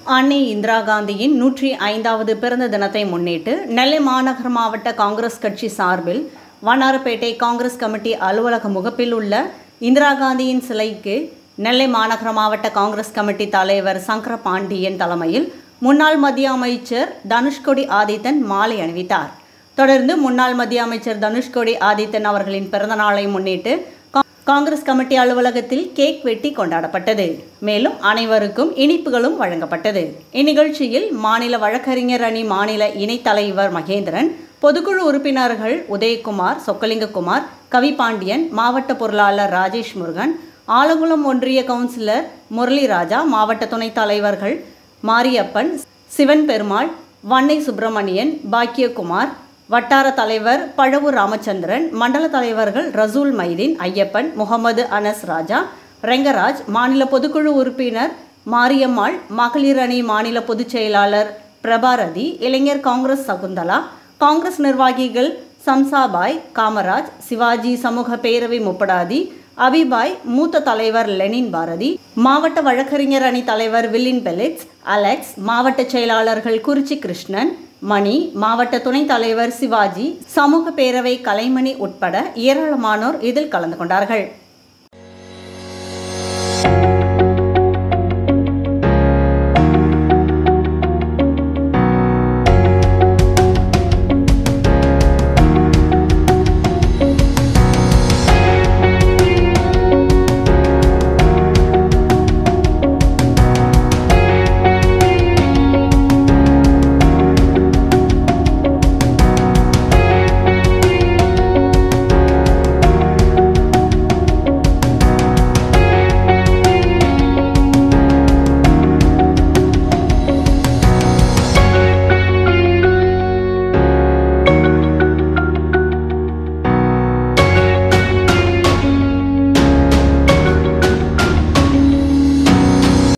அன்னை இந்திரா காந்தியின் நூற்றி ஐந்தாவது பிறந்த தினத்தை முன்னிட்டு நெல்லை மாநகர் மாவட்ட காங்கிரஸ் கட்சி சார்பில் வண்ணாரப்பேட்டை காங்கிரஸ் கமிட்டி அலுவலக முகப்பில் உள்ள இந்திரா காந்தியின் சிலைக்கு நெல்லை மாநகர மாவட்ட காங்கிரஸ் கமிட்டி தலைவர் சங்கர பாண்டியன் தலைமையில் முன்னாள் மத்திய அமைச்சர் தனுஷ்கோடி ஆதித்தன் மாலை அணிவித்தார் தொடர்ந்து முன்னாள் மத்திய அமைச்சர் தனுஷ்கோடி ஆதித்தன் அவர்களின் பிறந்தநாளை முன்னிட்டு கா- காங்கிரஸ் கமிட்டி அலுவலகத்தில் கேக் வெட்டி கொண்டாடப்பட்டது மேலும் அனைவருக்கும் இனிப்புகளும் வழங்கப்பட்டது இந்நிகழ்ச்சியில் மாநில வழக்கறிஞர் அணி மாநில இணைத் தலைவர் மகேந்திரன் பொதுக்குழு உறுப்பினர்கள் உதயகுமார் சொக்கலிங்ககுமார் கவிபாண்டியன் மாவட்ட பொருளாளர் ராஜேஷ் முருகன் ஆலங்குளம் ஒன்றிய கவுன்சிலர் முரளிராஜா மாவட்ட துணைத் தலைவர்கள் மாரியப்பன் சிவன் பெருமாள் வன்னை சுப்பிரமணியன் பாக்கியகுமார் வட்டார தலைவர் பழவூர் ராமச்சந்திரன் மண்டல தலைவர்கள் ரசூல் மைதீன் ஐயப்பன் முகமது அனஸ் ராஜா ரெங்கராஜ் மாநில பொதுக்குழு உறுப்பினர் மாரியம்மாள் மகளிர் அணி மாநில பொதுச் செயலாளர் பிரபாரதி இளைஞர் காங்கிரஸ் சகுந்தலா காங்கிரஸ் நிர்வாகிகள் சம்சாபாய் காமராஜ் சிவாஜி சமூக பேரவை முப்படாதி அபிபாய் மூத்த தலைவர் லெனின் பாரதி மாவட்ட வழக்கறிஞர் அணி தலைவர் வில்லின் பெலிட்ஸ் அலெக்ஸ் மாவட்ட செயலாளர்கள் குறிச்சி கிருஷ்ணன் மணி மாவட்ட துணைத் தலைவர் சிவாஜி சமூக பேரவை கலைமணி உட்பட ஏராளமானோர் இதில் கலந்து கொண்டார்கள்